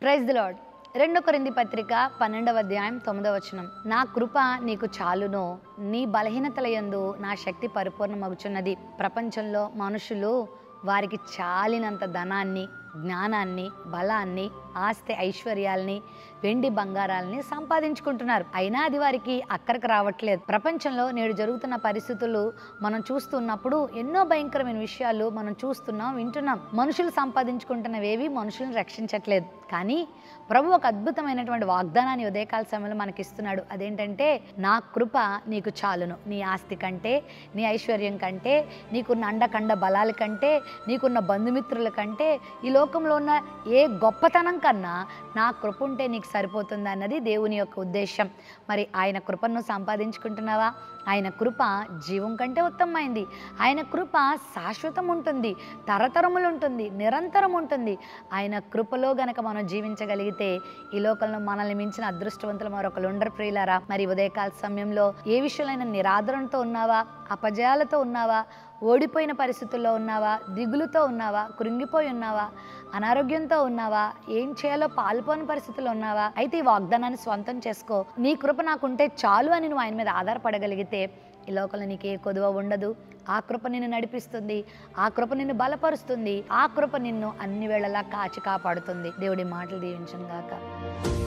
praise the lord రెండో కొరింది పత్రిక పన్నెండవ అధ్యాయం తొమ్మిదవ వచనం నా కృప నీకు చాలును నీ బలహీనతల యందు నా శక్తి పరిపూర్ణమగుచున్నది ప్రపంచంలో మనుషులు వారికి చాలినంత ధనాన్ని జ్ఞానాన్ని బలాన్ని ఆస్తి ఐశ్వర్యాల్ని వెండి బంగారాలని సంపాదించుకుంటున్నారు అయినా అది వారికి అక్కడికి రావట్లేదు ప్రపంచంలో నేడు జరుగుతున్న పరిస్థితులు మనం చూస్తున్నప్పుడు ఎన్నో భయంకరమైన విషయాలు మనం చూస్తున్నాం వింటున్నాం మనుషులు సంపాదించుకుంటున్నవేవి మనుషులను రక్షించట్లేదు కానీ ప్రభు ఒక అద్భుతమైనటువంటి వాగ్దానాన్ని ఉదయకాల సమయంలో మనకి ఇస్తున్నాడు అదేంటంటే నా కృప నీకు చాలును నీ ఆస్తి కంటే నీ ఐశ్వర్యం కంటే నీకున్న అండకండ బలాల కంటే నీకున్న బంధుమిత్రుల కంటే ఈ లోకంలో ఉన్న ఏ గొప్పతనం కన్నా నా కృప ఉంటే నీకు సరిపోతుంది అన్నది దేవుని యొక్క ఉద్దేశం మరి ఆయన కృపను సంపాదించుకుంటున్నావా ఆయన కృప జీవం కంటే ఉత్తమమైంది ఆయన కృప శాశ్వతం ఉంటుంది తరతరములు ఉంటుంది నిరంతరం ఉంటుంది ఆయన కృపలో గనక మనం జీవించగలిగితే ఈ లోకంలో మనల్ని మించిన అదృష్టవంతులు మరొకరు ఉండరు ప్రియులారా మరి ఉదయకాల సమయంలో ఏ విషయంలో నిరాదరణతో ఉన్నావా అపజయాలతో ఉన్నావా ఓడిపోయిన పరిస్థితుల్లో ఉన్నావా దిగులుతో ఉన్నావా కృంగిపోయి ఉన్నావా అనారోగ్యంతో ఉన్నావా ఏం చేయాలో పాల్పోని పరిస్థితుల్లో ఉన్నావా అయితే ఈ వాగ్దానాన్ని స్వంతం చేసుకో నీ కృప నాకుంటే చాలు అని నువ్వు ఆయన మీద ఆధారపడగలిగితే ఈ లోకంలో నీకు ఏ కొదువ ఉండదు ఆ కృప నిన్ను నడిపిస్తుంది ఆ కృప నిన్ను బలపరుస్తుంది ఆ కృప నిన్ను అన్ని వేళలా కాచి కాపాడుతుంది దేవుడి మాటలు దీవించను గాక